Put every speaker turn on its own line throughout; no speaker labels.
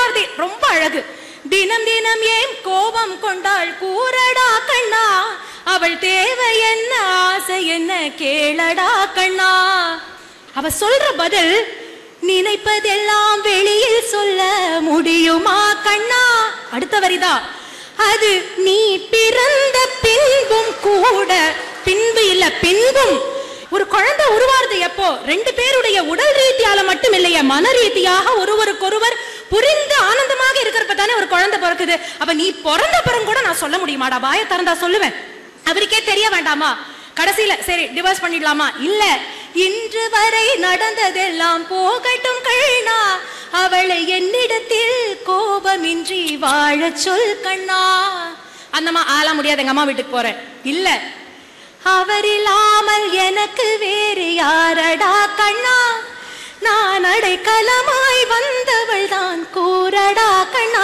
உருவார்த்தை ரொம்ப அழகு தினம் தினம் ஏன் கோபம் கொண்டாள் கூறடா கண்ணா அவள் தேவை என்ன ஆசை என்ன கேளடா கண்ணா அவ சொல்ற பதில் நினைப்பதெல்லாம் வெளியில் சொல்ல முடியுமா கண்ணா அடுத்த வரிதா அது நீ பிறந்த பின்பும் கூட பின்பு இல்ல பின்பும் ஒரு குழந்தை உருவாருது எப்போ ரெண்டு பேருடைய உடல் ரீதியால மட்டும் இல்லையே மன ரீதியாக ஒருவருக்கொருவர் புரிந்து ஆனந்தமாக இருக்கிறப்ப தானே ஒரு குழந்தை பிறக்குது அப்ப நீ பிறந்த பிறகு கூட நான் சொல்ல முடியுமாடா வாய திறந்தா சொல்லுவேன் அவருக்கே தெரிய வேண்டாமா கடைசியில சரி டிவோர்ஸ் பண்ணிடலாமா இல்ல இன்று வரை நடந்ததெல்லாம் போகட்டும் கண்ணா அவளை என்னிடத்தில் கோபமின்றி வாழச் சொல் கண்ணா அந்தம்மா ஆள முடியாது எங்க அம்மா வீட்டுக்கு போறேன் இல்ல அவர் இல்லாமல் எனக்கு வேறு யாரடா கண்ணா நான் அடைக்கலமாய் வந்தவள் தான் கூறடா கண்ணா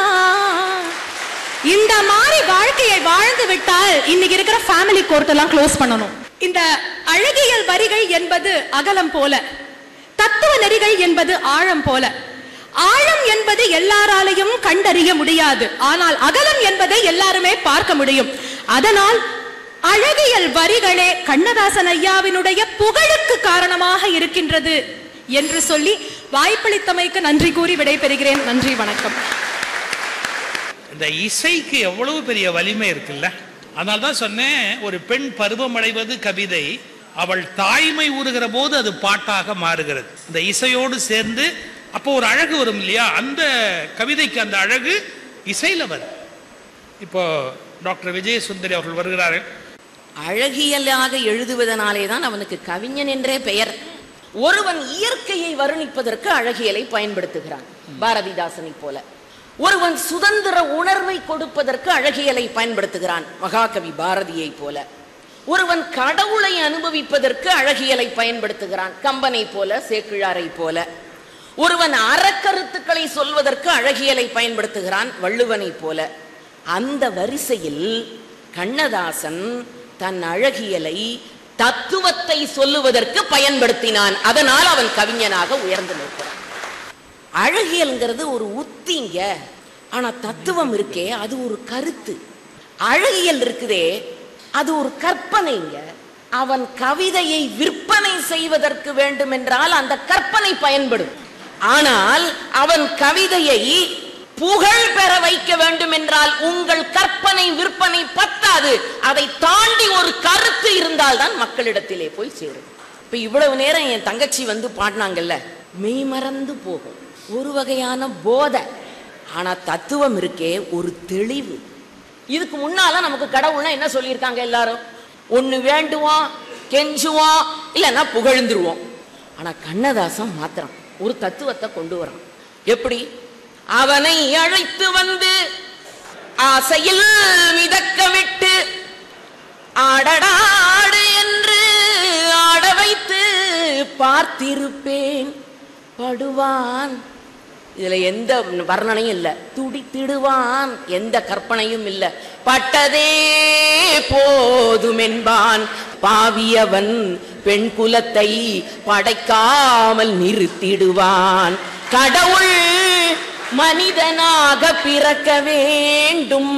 இந்த மாதிரி வாழ்க்கையை வாழ்ந்து விட்டால் இன்னைக்கு இருக்கிற ஃபேமிலி கோர்ட் எல்லாம் க்ளோஸ் பண்ணணும் இந்த அழகியல் வரிகள் என்பது அகலம் போல தத்துவ நெறிகள் என்பது ஆழம் போல ஆழம் என்பது எல்லாராலையும் கண்டறிய முடியாது ஆனால் அகலம் என்பதை எல்லாருமே பார்க்க முடியும் அதனால் அழகியல் வரிகளே கண்ணதாசன் ஐயாவினுடைய புகழுக்கு காரணமாக இருக்கின்றது என்று சொல்லி வாய்ப்பளித்தமைக்கு நன்றி கூறி விடைபெறுகிறேன் நன்றி வணக்கம்
இந்த இசைக்கு எவ்வளவு பெரிய வலிமை இருக்குல்ல அதனால தான் சொன்னேன் ஒரு பெண் பருவமடைவது கவிதை அவள் தாய்மை ஊறுகிற போது அது பாட்டாக மாறுகிறது இந்த இசையோடு சேர்ந்து அப்போ ஒரு அழகு வரும் இல்லையா அந்த கவிதைக்கு அந்த அழகு இசையில வரும் இப்போ டாக்டர் விஜய சுந்தரி அவர்கள் வருகிறார்கள்
அழகியலாக எழுதுவதனாலே தான் அவனுக்கு கவிஞன் என்றே பெயர் ஒருவன் இயற்கையை வருணிப்பதற்கு அழகியலை பயன்படுத்துகிறான் பாரதிதாசனைப் போல ஒருவன் சுதந்திர உணர்வை கொடுப்பதற்கு அழகியலை பயன்படுத்துகிறான் மகாகவி பாரதியை போல ஒருவன் கடவுளை அனுபவிப்பதற்கு அழகியலை பயன்படுத்துகிறான் கம்பனை போல சேக்கிழாரை போல ஒருவன் அறக்கருத்துக்களை சொல்வதற்கு அழகியலை பயன்படுத்துகிறான் வள்ளுவனை போல அந்த வரிசையில் கண்ணதாசன் தன் அழகியலை தத்துவத்தை சொல்லுவதற்கு பயன்படுத்தினான் அதனால் அவன் கவிஞனாக உயர்ந்து நிற்கிறான் அழகியல்ங்கிறது ஒரு உத்திங்க ஆனா தத்துவம் இருக்கே அது ஒரு கருத்து அழகியல் இருக்குதே அது ஒரு கற்பனைங்க அவன் கவிதையை விற்பனை செய்வதற்கு வேண்டும் என்றால் அந்த கற்பனை பயன்படும் ஆனால் அவன் கவிதையை புகழ் பெற வைக்க வேண்டும் என்றால் உங்கள் கற்பனை விற்பனை பத்தாது அதை தாண்டி ஒரு கருத்து இருந்தால்தான் மக்களிடத்திலே போய் சேரும் இப்ப இவ்வளவு நேரம் என் தங்கச்சி வந்து பாடினாங்கல்ல மெய் மறந்து போகும் ஒரு வகையான போதை ஆனா தத்துவம் இருக்கே ஒரு தெளிவு இதுக்கு முன்னால நமக்கு கடவுள்னா என்ன சொல்லியிருக்காங்க எல்லாரும் ஒண்ணு வேண்டுவோம் கெஞ்சுவோம் இல்லைன்னா புகழ்ந்துருவோம் ஆனா கண்ணதாசன் மாத்திரம் ஒரு தத்துவத்தை கொண்டு வரான் எப்படி அவனை அழைத்து வந்து ஆசையில் மிதக்க விட்டு ஆடடாடு என்று ஆட வைத்து பார்த்திருப்பேன் படுவான் இதுல எந்த வர்ணனையும் இல்ல துடித்திடுவான் எந்த கற்பனையும் இல்ல பட்டதே போதும் என்பான் பாவியவன் பெண் குலத்தை படைக்காமல் நிறுத்திடுவான் கடவுள் மனிதனாக பிறக்க வேண்டும்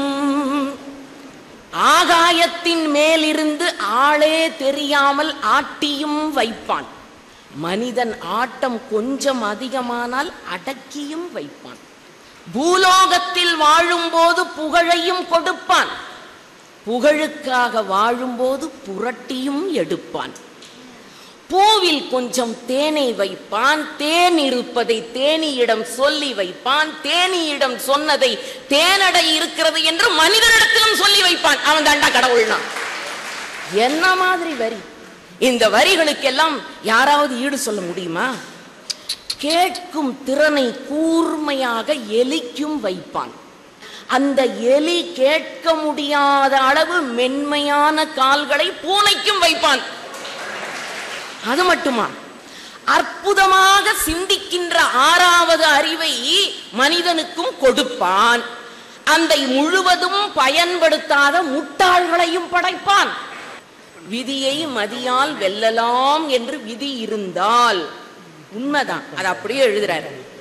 ஆகாயத்தின் மேலிருந்து ஆளே தெரியாமல் ஆட்டியும் வைப்பான் மனிதன் ஆட்டம் கொஞ்சம் அதிகமானால் அடக்கியும் வைப்பான் பூலோகத்தில் வாழும்போது புகழையும் கொடுப்பான் புகழுக்காக வாழும்போது புரட்டியும் எடுப்பான் பூவில் கொஞ்சம் தேனை வைப்பான் தேன் இருப்பதை தேனியிடம் சொல்லி வைப்பான் தேனியிடம் சொன்னதை தேனடை இருக்கிறது என்று மனிதனிடத்திலும் சொல்லி வைப்பான் அவன் தாண்டா கடவுள்னா என்ன மாதிரி வரி இந்த வரிகளுக்கெல்லாம் யாராவது ஈடு சொல்ல முடியுமா கேட்கும் திறனை கூர்மையாக எலிக்கும் வைப்பான் அந்த எலி கேட்க முடியாத அளவு மென்மையான கால்களை பூனைக்கும் வைப்பான் அது மட்டுமா அற்புதமாக சிந்திக்கின்ற ஆறாவது அறிவை மனிதனுக்கும் கொடுப்பான் அந்த முழுவதும் பயன்படுத்தாத முட்டாள்களையும் படைப்பான் விதியை மதியால் வெல்லலாம் என்று விதி இருந்தால் உண்மைதான் அது அப்படியே எழுதுறாரு